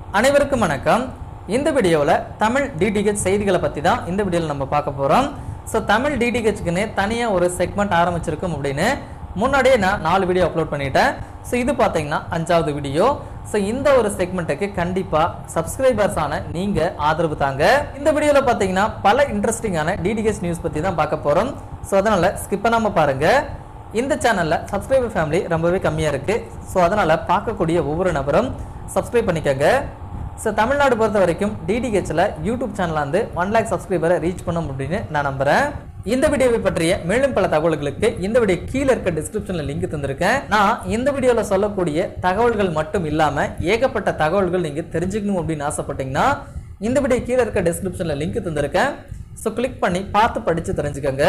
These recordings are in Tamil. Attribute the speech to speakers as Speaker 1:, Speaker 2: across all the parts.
Speaker 1: அனைவருக்கும் வணக்கம் இந்த வீடியோவில் தமிழ் டிடிஹெச் செய்திகளை பற்றி தான் இந்த வீடியோவில் நம்ம பார்க்க போகிறோம் ஸோ தமிழ் டிடிஹெச்க்குன்னு தனியாக ஒரு செக்மெண்ட் ஆரம்பிச்சிருக்கும் அப்படின்னு முன்னாடியே நான் நாலு வீடியோ அப்லோட் பண்ணிட்டேன் ஸோ இது பார்த்தீங்கன்னா அஞ்சாவது வீடியோ ஸோ இந்த ஒரு செக்மெண்ட்டுக்கு கண்டிப்பாக சப்ஸ்கிரைபர்ஸ் ஆன நீங்கள் ஆதரவு தாங்க இந்த வீடியோவில் பார்த்தீங்கன்னா பல இன்ட்ரெஸ்டிங்கான டிடிஹெச் நியூஸ் பற்றி தான் பார்க்க போகிறோம் ஸோ அதனால் ஸ்கிப் பண்ணாமல் பாருங்கள் இந்த சேனலில் சப்ஸ்கிரைபர் ஃபேமிலி ரொம்பவே கம்மியாக இருக்குது ஸோ அதனால் பார்க்கக்கூடிய ஒவ்வொரு நபரும் சப்ஸ்கிரைப் பண்ணிக்கோங்க ஸோ தமிழ்நாடு பொறுத்த வரைக்கும் டிடிஹெச்சில் யூடியூப் சேனலில் வந்து ஒன் லேக் சப்ஸ்கிரைபரை ரீச் பண்ணும் அப்படின்னு நான் நம்புகிறேன் இந்த வீடியோவை பற்றிய மேலும் பல தகவல்களுக்கு இந்த வீடியோ கீழே இருக்க டிஸ்கிரிப்ஷனில் லிங்க் தந்திருக்கேன் நான் இந்த வீடியோவில் சொல்லக்கூடிய தகவல்கள் மட்டும் இல்லாமல் ஏகப்பட்ட தகவல்கள் நீங்கள் தெரிஞ்சுக்கணும் அப்படின்னு ஆசைப்பட்டீங்கன்னா இந்த வீடியோ கீழே இருக்க டிஸ்கிரிப்ஷனில் லிங்க் தந்திருக்கேன் ஸோ கிளிக் பண்ணி பார்த்து படித்து தெரிஞ்சுக்கோங்க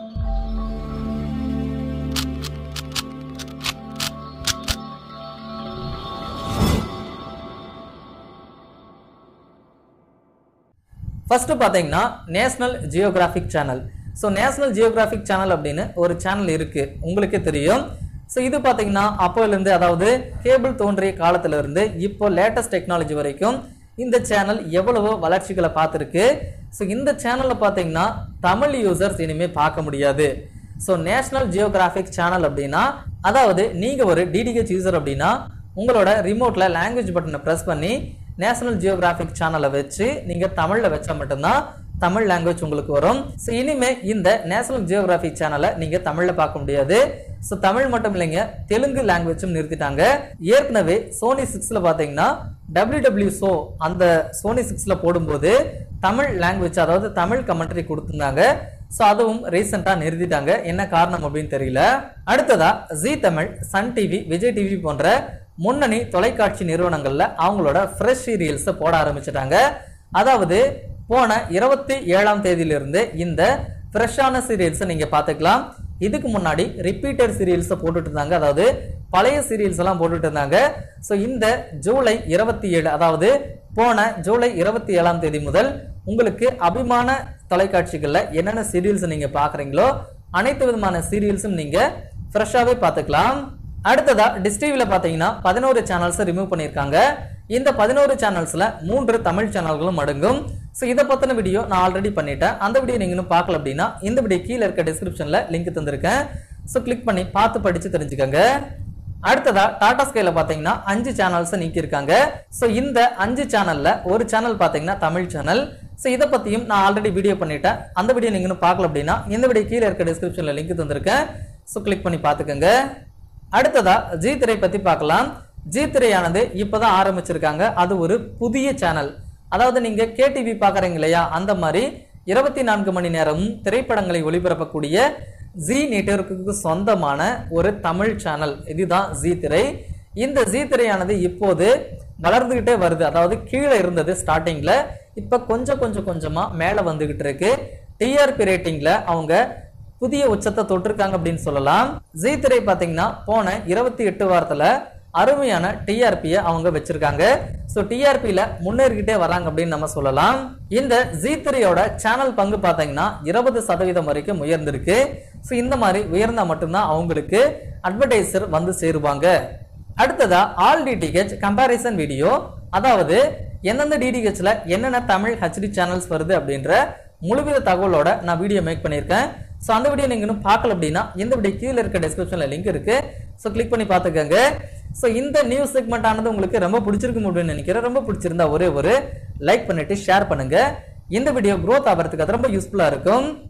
Speaker 1: ஃபர்ஸ்ட் பார்த்தீங்கன்னா National Geographic channel so National Geographic channel அப்படின்னு ஒரு சேனல் இருக்கு உங்களுக்கே தெரியும் ஸோ இது பார்த்தீங்கன்னா அப்போலேருந்து அதாவது கேபிள் தோன்றிய காலத்துல இருந்து இப்போ லேட்டஸ்ட் டெக்னாலஜி வரைக்கும் இந்த சேனல் எவ்வளவோ வளர்ச்சிகளை பார்த்துருக்கு ஸோ இந்த சேனலில் பார்த்தீங்கன்னா தமிழ் யூசர்ஸ் இனிமேல் பார்க்க முடியாது ஸோ நேஷனல் ஜியோகிராஃபிக் சேனல் அப்படின்னா அதாவது நீங்கள் ஒரு டிடிஹெச் யூசர் அப்படின்னா உங்களோட ரிமோட்டில் லாங்குவேஜ் பட்டனை ப்ரெஸ் பண்ணி நேஷனல் ஜியோகிராஃபிக் சேனலை வச்சு நீங்கள் தமிழில் வச்சா மட்டும்தான் தமிழ் லாங்குவேஜ் உங்களுக்கு வரும் ஸோ இனிமே இந்த நேஷனல் ஜியோகிராஃபிக் சேனலை நீங்கள் தமிழில் பார்க்க முடியாது ஸோ தமிழ் மட்டும் இல்லைங்க தெலுங்கு லாங்குவேஜும் நிறுத்திட்டாங்க ஏற்கனவே சோனி சிக்ஸில் பார்த்தீங்கன்னா டபிள்யூ டபிள்யூ ஷோ அந்த சோனி சிக்ஸில் போடும்போது தமிழ் லாங்குவேஜ் அதாவது தமிழ் கமெண்ட்ரி கொடுத்துருந்தாங்க ஸோ அதுவும் ரீசெண்டாக நிறுத்திட்டாங்க என்ன காரணம் அப்படின்னு தெரியல அடுத்ததா Zee Tamil Sun TV Vijay TV போன்ற முன்னணி தொலைக்காட்சி நிறுவனங்கள்ல அவங்களோட ஃப்ரெஷ் சீரியல்ஸை போட ஆரம்பிச்சிட்டாங்க அதாவது போன இருபத்தி ஏழாம் தேதியிலிருந்து இந்த ஃப்ரெஷ்ஷான சீரியல்ஸை நீங்க பார்த்துக்கலாம் இதுக்கு முன்னாடி ரிப்பீட்டர் சீரியல்ஸை போட்டுட்டு இருந்தாங்க அதாவது பழைய சீரியல்ஸ் எல்லாம் போட்டுட்டு இருந்தாங்க ஸோ இந்த ஜூலை இருபத்தி ஏழு அதாவது போன ஜூலை இருபத்தி ஏழாம் தேதி முதல் உங்களுக்கு அபிமான தொலைக்காட்சிகளில் என்னென்ன சீரியல்ஸ் நீங்க பார்க்குறீங்களோ அனைத்து விதமான சீரியல்ஸும் நீங்க ஃப்ரெஷ்ஷாகவே பார்த்துக்கலாம் அடுத்ததா டிஸ் டிவில பாத்தீங்கன்னா பதினோரு சேனல்ஸ் ரிமூவ் பண்ணியிருக்காங்க இந்த பதினோரு சேனல்ஸ்ல மூன்று தமிழ் சேனல்களும் அடங்கும் ஸோ இதை பத்தின வீடியோ நான் ஆல்ரெடி பண்ணிட்டேன் அந்த வீடியோ நீங்க இன்னும் பார்க்கல அப்படின்னா இந்த வீடியோ கீழே இருக்க டிஸ்கிரிப்ஷன்ல லிங்க் தந்திருக்கேன் ஸோ கிளிக் பண்ணி பார்த்து படிச்சு தெரிஞ்சுக்கோங்க அடுத்ததா டாடா ஸ்கைல பாத்தீங்கன்னா அஞ்சு சேனல்ஸ் நீக்கியிருக்காங்க ஸோ இந்த அஞ்சு சேனல்ல ஒரு சேனல் பாத்தீங்கன்னா தமிழ் சேனல் ஸோ இதை பத்தியும் நான் ஆல்ரெடி வீடியோ பண்ணிட்டேன் அந்த வீடியோ நீங்க இன்னும் பார்க்கல அப்படின்னா இந்த வீடியோ கீழே இருக்க டிஸ்கிரிப்ஷன்ல லிங்க் தந்திருக்கேன் ஸோ கிளிக் பண்ணி பார்த்துக்கோங்க அடுத்ததா ஜி திரை பத்தி பார்க்கலாம் ஜி திரையானது இப்பதான் ஆரம்பிச்சிருக்காங்க அது ஒரு புதிய சேனல் அதாவது நீங்க கேடிவி பாக்குறீங்க இல்லையா அந்த மாதிரி இருபத்தி நான்கு மணி நேரமும் திரைப்படங்களை ஒளிபரப்பக்கூடிய ஜி நெட்வொர்க்குக்கு சொந்தமான ஒரு தமிழ் சேனல் இதுதான் ஜி திரை இந்த ஜி திரையானது இப்போது வளர்ந்துகிட்டே வருது அதாவது கீழே இருந்தது ஸ்டார்டிங்ல இப்ப கொஞ்சம் கொஞ்சம் கொஞ்சமா மேல வந்துகிட்டு இருக்கு டிஆர்பி ரேட்டிங்ல அவங்க புதிய உச்சத்தை தொட்டிருக்காங்க அப்படின்னு சொல்லலாம் ஜி திரை பார்த்தீங்கன்னா போன இருபத்தி எட்டு வாரத்தில் அருமையான டிஆர்பியை அவங்க வச்சிருக்காங்க ஸோ டிஆர்பியில் முன்னேறிக்கிட்டே வராங்க அப்படின்னு நம்ம சொல்லலாம் இந்த ஜி திரையோட சேனல் பங்கு பார்த்தீங்கன்னா இருபது சதவீதம் வரைக்கும் உயர்ந்திருக்கு ஸோ இந்த மாதிரி உயர்ந்தா மட்டும்தான் அவங்களுக்கு அட்வர்டைசர் வந்து சேருவாங்க அடுத்ததா ஆல் டிடிஹெச் கம்பாரிசன் வீடியோ அதாவது எந்தெந்த டிடிஹெச்ல என்னென்ன தமிழ் ஹெச்டி சேனல்ஸ் வருது அப்படின்ற முழுவித தகவலோட நான் வீடியோ மேக் பண்ணியிருக்கேன் ஸோ அந்த வீடியோ நீங்கள் இன்னும் பார்க்கல அப்படின்னா இந்த வீடியோ கீழே இருக்க டிஸ்கிரிப்ஷனில் லிங்க் இருக்கு ஸோ கிளிக் பண்ணி பார்த்துக்கோங்க ஸோ இந்த நியூஸ் செக்மெண்ட் ஆனது உங்களுக்கு ரொம்ப பிடிச்சிருக்கும் அப்படின்னு நினைக்கிறேன் ரொம்ப பிடிச்சிருந்தா ஒரே ஒரு லைக் பண்ணிட்டு ஷேர் பண்ணுங்க இந்த வீடியோ growth ஆகிறதுக்கு அது ரொம்ப யூஸ்ஃபுல்லாக இருக்கும்